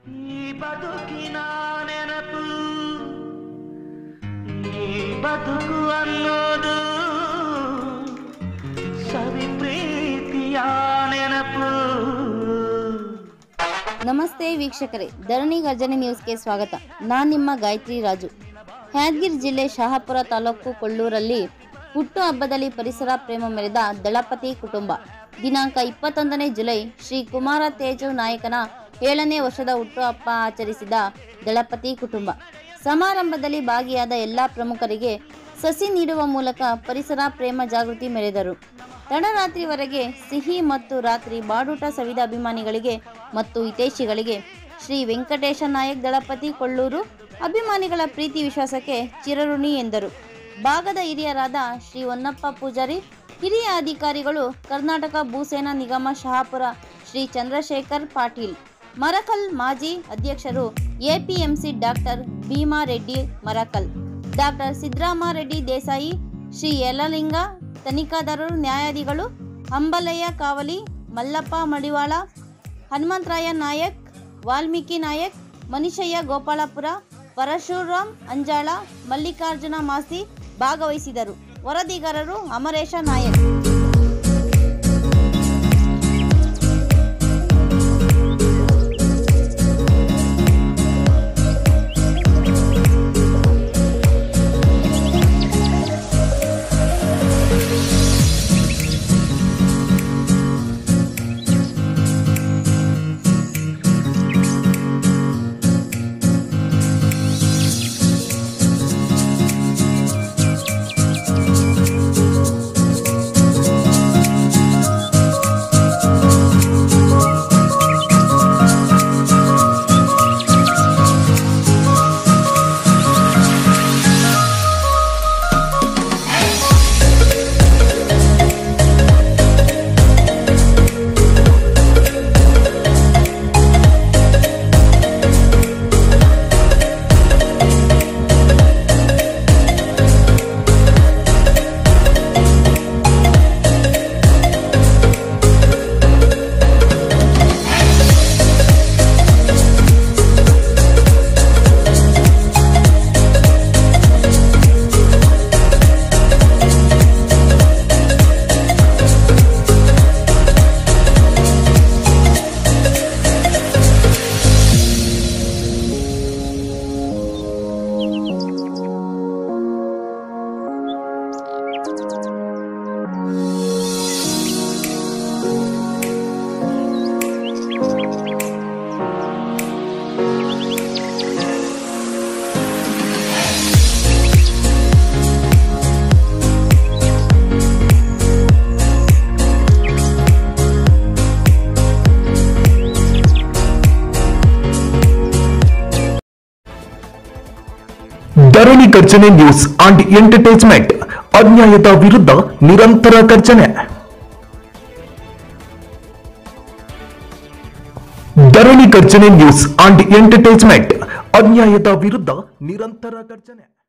ಈ ಬದುಕಿನ ನೆನಪು ಈ ಬದುಕು ಅನ್ನೋದು ಸವಿ ಪ್ರೀತಿಯ ನೆನಪು ನಮಸ್ತೆ ವೀಕ್ಷಕರೇ ಧರಣಿ ಗರ್ಜನೆ ನ್ಯೂಸ್ಗೆ ಸ್ವಾಗತ ನಾನು ನಿಮ್ಮ ಗಾಯತ್ರಿ ರಾಜು ಯಾದಗಿರಿ ಜಿಲ್ಲೆ ಶಹಾಪುರ ತಾಲೂಕು ಕೊಳ್ಳೂರಲ್ಲಿ ಹುಟ್ಟು ಹಬ್ಬದಲ್ಲಿ ಪರಿಸರ ಪ್ರೇಮ ಮೆರೆದ ದಳಪತಿ ಕುಟುಂಬ ದಿನಾಂಕ ಇಪ್ಪತ್ತೊಂದನೇ ಜುಲೈ ಶ್ರೀ ಕುಮಾರ ತೇಜು ನಾಯಕನ ಏಳನೇ ವರ್ಷದ ಹುಟ್ಟುಹಬ್ಬ ಆಚರಿಸಿದ ದಳಪತಿ ಕುಟುಂಬ ಸಮಾರಂಭದಲ್ಲಿ ಭಾಗಿಯಾದ ಎಲ್ಲ ಪ್ರಮುಖರಿಗೆ ಸಸಿ ನೀಡುವ ಮೂಲಕ ಪರಿಸರ ಪ್ರೇಮ ಜಾಗೃತಿ ಮೆರೆದರು ತಡರಾತ್ರಿವರೆಗೆ ಸಿಹಿ ಮತ್ತು ರಾತ್ರಿ ಬಾಡೂಟ ಸವಿದ ಅಭಿಮಾನಿಗಳಿಗೆ ಮತ್ತು ಹಿತೈಷಿಗಳಿಗೆ ಶ್ರೀ ವೆಂಕಟೇಶ ನಾಯಕ್ ದಳಪತಿ ಕೊಳ್ಳೂರು ಅಭಿಮಾನಿಗಳ ಪ್ರೀತಿ ವಿಶ್ವಾಸಕ್ಕೆ ಚಿರಋಣಿ ಎಂದರು ಭಾಗದ ಹಿರಿಯರಾದ ಶ್ರೀ ಹೊನ್ನಪ್ಪ ಪೂಜಾರಿ ಹಿರಿಯ ಅಧಿಕಾರಿಗಳು ಕರ್ನಾಟಕ ಭೂಸೇನಾ ನಿಗಮ ಶಹಾಪುರ ಶ್ರೀ ಚಂದ್ರಶೇಖರ್ ಪಾಟೀಲ್ ಮರಕಲ್ ಮಾಜಿ ಅಧ್ಯಕ್ಷರು APMC doctor Bheemareddy Marakal doctor Siddaramareddy Desai Shri Yalalinga ತನಿಖಾದಾರರು ನ್ಯಾಯಾಧಿಗಳು ಅಂಬಲಯ್ಯ ಕಾವಲಿ ಮಲ್ಲಪ್ಪ ಮಡಿವಾಳ ಹನುಮಂತರಾಯ ನಾಯಕ್ ವಾಲ್ಮೀಕಿ ನಾಯಕ್ ಮನಿಷಯ್ಯ ಗೋಪಾಲಪುರ ಪರಶುರಾಮ್ ಅಂಜಾಳ ಮಲ್ಲಿಕಾರ್ಜುನ ಮಾಸಿ ಭಾಗವಹಿಸಿದರು ವರದಿಗಾರರು Amaresha Nayak Dharani Garjane news and entertainment ಅನ್ಯಾಯದ ವಿರುದ್ಧ ನಿರಂತರ ಗರ್ಜನೆ Dharani Garjane news and entertainment ಅನ್ಯಾಯದ ವಿರುದ್ಧ ನಿರಂತರ ಗರ್ಜನೆ